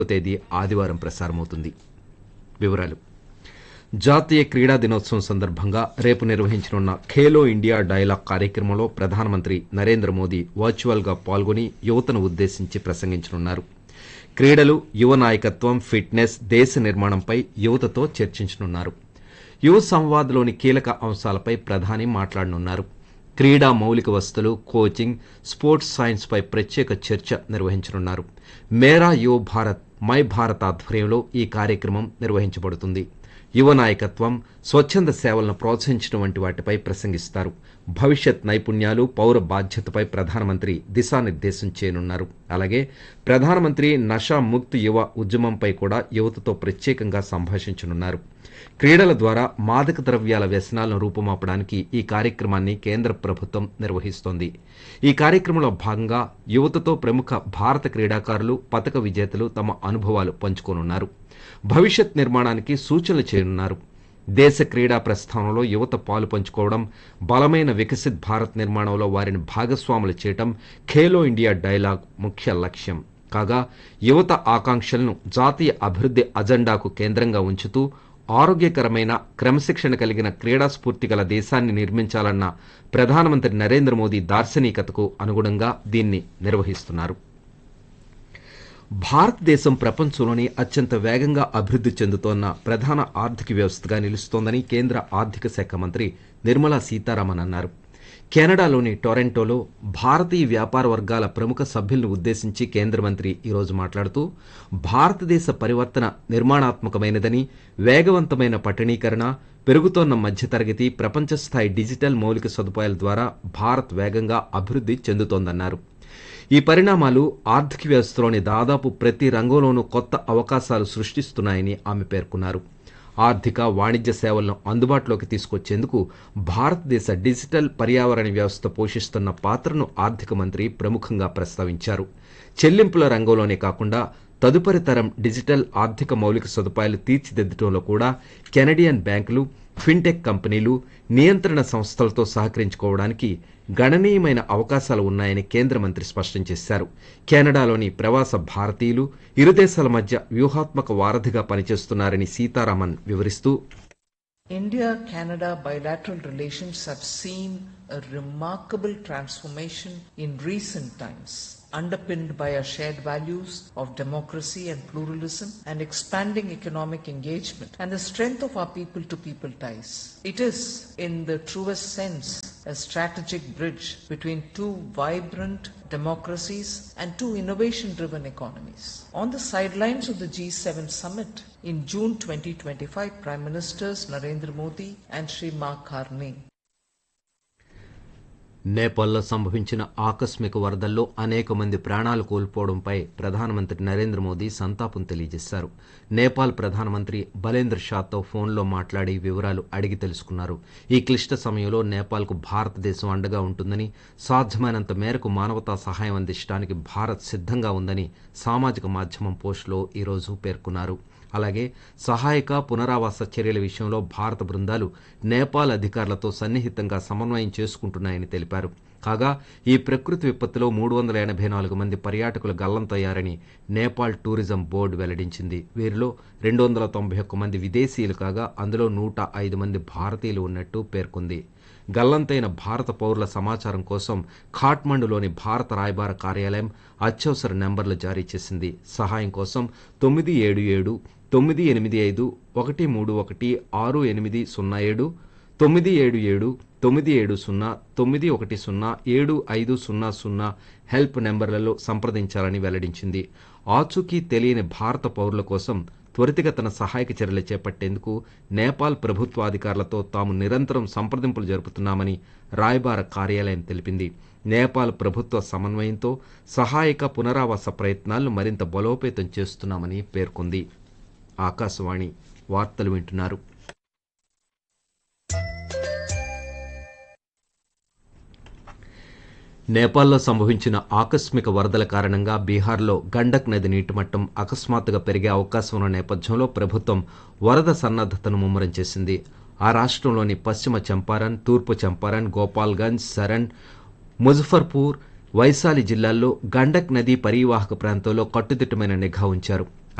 తేదీ ఆదివారం ప్రసారమవుతుంది వివరాలు జాతీయ క్రీడా దినోత్సవం సందర్భంగా రేపు నిర్వహించనున్న ఖేలో ఇండియా డైలాగ్ కార్యక్రమంలో ప్రధానమంత్రి నరేంద్ర మోదీ వర్చువల్ గా పాల్గొని యువతను ఉద్దేశించి ప్రసంగించనున్నారు క్రీడలు యువ నాయకత్వం ఫిట్నెస్ దేశ నిర్మాణంపై యువతతో చర్చించనున్నారు యువ సంవాద్లోని కీలక అంశాలపై ప్రధాని మాట్లాడనున్నారు క్రీడా మౌలిక వసతులు కోచింగ్ స్పోర్ట్స్ సైన్స్ పై ప్రత్యేక చర్చ నిర్వహించనున్నారు మేరా యువ భారత్ మై భారత్ ఆధ్వర్యంలో ఈ కార్యక్రమం నిర్వహించబడుతుంది యువ నాయకత్వం స్వచ్ఛంద సేవలను ప్రోత్సహించడం వంటి వాటిపై ప్రసంగిస్తారు భవిష్యత్ నైపుణ్యాలు పౌర బాధ్యతపై ప్రధానమంత్రి దిశానిర్దేశం చేయనున్నారు అలాగే ప్రధానమంత్రి నషా ముక్త్ యువ ఉద్యమంపై కూడా యువతతో ప్రత్యేకంగా సంభాషించనున్నారు క్రీడల ద్వారా మాదక ద్రవ్యాల వ్యసనాలను రూపుమాపడానికి ఈ కార్యక్రమాన్ని కేంద్ర ప్రభుత్వం నిర్వహిస్తోంది ఈ కార్యక్రమంలో భాగంగా యువతతో ప్రముఖ భారత క్రీడాకారులు పతక విజేతలు తమ అనుభవాలు పంచుకోనున్నారు భవిష్యత్ నిర్మాణానికి సూచనలు చేయనున్నారు దేశ క్రీడా ప్రస్థానంలో యువత పాలు పంచుకోవడం బలమైన వికసిత్ భారత్ నిర్మాణంలో వారిని భాగస్వాములు చేయటం ఖేలో ఇండియా డైలాగ్ ముఖ్య లక్ష్యం కాగా యువత ఆకాంక్షలను జాతీయ అభివృద్ధి అజెండాకు కేంద్రంగా ఉంచుతూ ఆరోగ్యకరమైన క్రమశిక్షణ కలిగిన క్రీడా స్ఫూర్తి గల దేశాన్ని నిర్మించాలన్న ప్రధానమంత్రి నరేంద్ర మోదీ దార్శనికతకు అనుగుణంగా దీన్ని నిర్వహిస్తున్నారు భారతదేశం ప్రపంచంలోని అత్యంత వేగంగా అభివృద్ధి చెందుతోన్న ప్రధాన ఆర్థిక వ్యవస్థగా నిలుస్తోందని కేంద్ర ఆర్థిక శాఖ మంత్రి నిర్మలా సీతారామన్ అన్నారు కెనడాలోని టొరంటోలో భారతీయ వ్యాపార వర్గాల ప్రముఖ సభ్యులను ఉద్దేశించి కేంద్ర మంత్రి ఈరోజు మాట్లాడుతూ భారతదేశ పరివర్తన నిర్మాణాత్మకమైనదని వేగవంతమైన పట్టణీకరణ పెరుగుతోన్న మధ్యతరగతి ప్రపంచ స్థాయి డిజిటల్ మౌలిక సదుపాయాల ద్వారా భారత్ వేగంగా అభివృద్ధి చెందుతోందన్నారు ఈ పరిణామాలు ఆర్థిక వ్యవస్థలోని దాదాపు ప్రతి రంగంలోనూ కొత్త అవకాశాలు సృష్టిస్తున్నాయని ఆమె పేర్కొన్నారు ఆర్థిక వాణిజ్య సేవలను అందుబాటులోకి తీసుకొచ్చేందుకు భారతదేశ డిజిటల్ పర్యావరణ వ్యవస్థ పోషిస్తున్న పాత్రను ఆర్థిక మంత్రి ప్రముఖంగా ప్రస్తావించారు చెల్లింపుల రంగంలోనే కాకుండా తదుపరి తరం డిజిటల్ ఆర్థిక మౌలిక సదుపాయాలు తీర్చిదిద్దడంలో కూడా కెనడియన్ బ్యాంకులు ఫిన్టెక్ కంపెనీలు నియంత్రణ సంస్థలతో సహకరించుకోవడానికి గణనీయమైన అవకాశాలు ఉన్నాయని కేంద్ర మంత్రి స్పష్టం చేశారు కెనడాలోని ప్రవాస భారతీయులు ఇరు దేశాల మధ్య వ్యూహాత్మక వారధిగా పనిచేస్తున్నారని సీతారామన్ వివరిస్తూ India Canada bilateral relations have seen a remarkable transformation in recent times, underpinned by our shared values of democracy and pluralism and expanding economic engagement and the strength of our people to people ties. It is, in the truest sense, a strategic bridge between two vibrant democracies and two innovation driven economies. On the sidelines of the G7 summit in June 2025, Prime Ministers Narendra Modi and Sri Mark Carney నేపాల్లో సంభవించిన ఆకస్మిక వరదల్లో అనేక మంది ప్రాణాలు కోల్పోవడంపై ప్రధానమంత్రి నరేంద్ర మోదీ సంతాపం తెలియజేశారు నేపాల్ ప్రధానమంత్రి బలేంద్ర షాతో ఫోన్లో మాట్లాడి వివరాలు అడిగి తెలుసుకున్నారు ఈ క్లిష్ట సమయంలో నేపాల్కు భారతదేశం అండగా ఉంటుందని సాధ్యమైనంత మేరకు మానవతా సహాయం అందించడానికి భారత్ సిద్ధంగా ఉందని సామాజిక మాధ్యమం పోస్టులో ఈరోజు పేర్కొన్నారు అలాగే సహాయక పునరావాస చర్యల విషయంలో భారత బృందాలు నేపాల్ అధికారులతో సన్నిహితంగా సమన్వయం చేసుకుంటున్నాయని తెలిపారు కాగా ఈ ప్రకృతి విపత్తులో మూడు వందల ఎనభై నాలుగు మంది పర్యాటకులు గల్లంతయ్యారని నేపాల్ టూరిజం బోర్డు వెల్లడించింది వీరిలో రెండు వందల తొంభై ఒక్క మంది విదేశీయులు కాగా అందులో నూట ఐదు మంది భారతీయులు ఉన్నట్టు పేర్కొంది గల్లంతైన భారత పౌరుల సమాచారం కోసం ఖాట్మండులోని భారత రాయబార కార్యాలయం అత్యవసర నెంబర్లు జారీ చేసింది సహాయం కోసం తొమ్మిది ఏడు ఏడు తొమ్మిది ఎనిమిది ఐదు ఒకటి మూడు ఒకటి ఆరు ఎనిమిది సున్నా ఏడు తొమ్మిది ఏడు ఏడు తొమ్మిది ఏడు సున్నా తొమ్మిది ఒకటి సున్నా ఏడు ఐదు సున్నా సున్నా హెల్ప్ నెంబర్లలో సంప్రదించాలని వెల్లడించింది ఆచూకీ తెలియని భారత పౌరుల కోసం త్వరితగతన సహాయక చర్యలు చేపట్టేందుకు నేపాల్ ప్రభుత్వాధికారులతో తాము నిరంతరం సంప్రదింపులు జరుపుతున్నామని రాయబార కార్యాలయం తెలిపింది నేపాల్ ప్రభుత్వ సమన్వయంతో సహాయక పునరావాస ప్రయత్నాలను మరింత బలోపేతం చేస్తున్నామని పేర్కొంది ఆకాశవాణి వార్తలు వింటున్నారు నేపాల్లో సంభవించిన ఆకస్మిక వరదల కారణంగా బీహార్లో గండక్ నది నీటిమట్టం అకస్మాత్తుగా పెరిగే అవకాశం ఉన్న నేపథ్యంలో ప్రభుత్వం వరద సన్నద్ధతను ముమ్మరం చేసింది ఆ రాష్ట్రంలోని పశ్చిమ చంపారన్ తూర్పు చంపారన్ గోపాల్గంజ్ సరణ్ ముజఫర్పూర్ వైశాలి జిల్లాల్లో గండక్ నది పరీవాహక ప్రాంతంలో కట్టుదిట్టమైన నిఘా ఉంచారు